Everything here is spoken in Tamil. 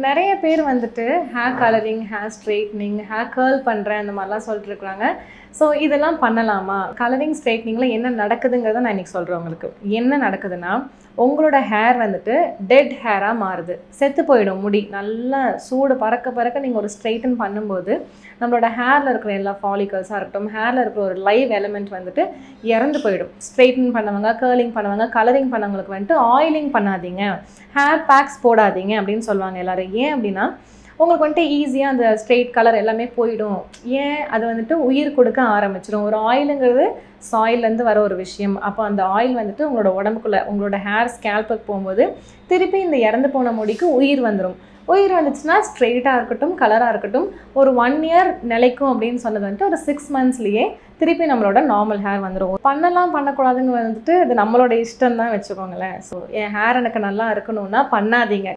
நிறைய பேர் வந்துட்டு hair colouring hair straightening hair care பண்ணுறேன் அந்த மாதிரிலாம் சொல்லிட்டு இருக்காங்க ஸோ இதெல்லாம் பண்ணலாமா கலரிங் ஸ்ட்ரைட்னிங்கில் என்ன நடக்குதுங்கிறத நான் இன்றைக்கி சொல்கிறேன் உங்களுக்கு என்ன நடக்குதுன்னா உங்களோட ஹேர் வந்துட்டு டெட் ஹேராக மாறுது செத்து போயிடும் முடி நல்லா சூடு பறக்க பறக்க நீங்கள் ஒரு ஸ்ட்ரைட்டன் பண்ணும்போது நம்மளோட ஹேரில் இருக்கிற எல்லா ஃபாலிகல்ஸாக இருக்கட்டும் ஹேரில் இருக்கிற ஒரு லைவ் எலிமெண்ட் வந்துட்டு இறந்து போயிடும் ஸ்ட்ரைட்டன் பண்ணவங்க கேர்லிங் பண்ணவங்க கலரிங் பண்ணவங்களுக்கு வந்துட்டு ஆயிலிங் பண்ணாதீங்க ஹேர் பேக்ஸ் போடாதீங்க அப்படின்னு சொல்லுவாங்க எல்லாரும் ஏன் அப்படின்னா உங்களுக்கு வந்துட்டு ஈஸியாக அந்த ஸ்ட்ரெயிட் கலர் எல்லாமே போயிடும் ஏன் அது வந்துட்டு உயிர் கொடுக்க ஆரம்பிச்சிடும் ஒரு ஆயிலுங்கிறது சாயிலேருந்து வர ஒரு விஷயம் அப்போ அந்த ஆயில் வந்துட்டு உங்களோட உடம்புக்குள்ளே உங்களோட ஹேர் ஸ்கேல்புக்கு போகும்போது திருப்பி இந்த இறந்து போன முடிக்கு உயிர் வந்துடும் உயிர் வந்துச்சுன்னா ஸ்ட்ரெயிட்டாக இருக்கட்டும் கலராக இருக்கட்டும் ஒரு ஒன் இயர் நிலைக்கும் அப்படின்னு சொன்னது வந்துட்டு ஒரு சிக்ஸ் மந்த்ஸ்லேயே திருப்பி நம்மளோட நார்மல் ஹேர் வந்துடும் பண்ணலாம் பண்ணக்கூடாதுன்னு வந்துட்டு இது நம்மளோட இஷ்டம் தான் வச்சுக்கோங்களேன் ஸோ என் ஹேர் எனக்கு நல்லா இருக்கணும்னா பண்ணாதீங்க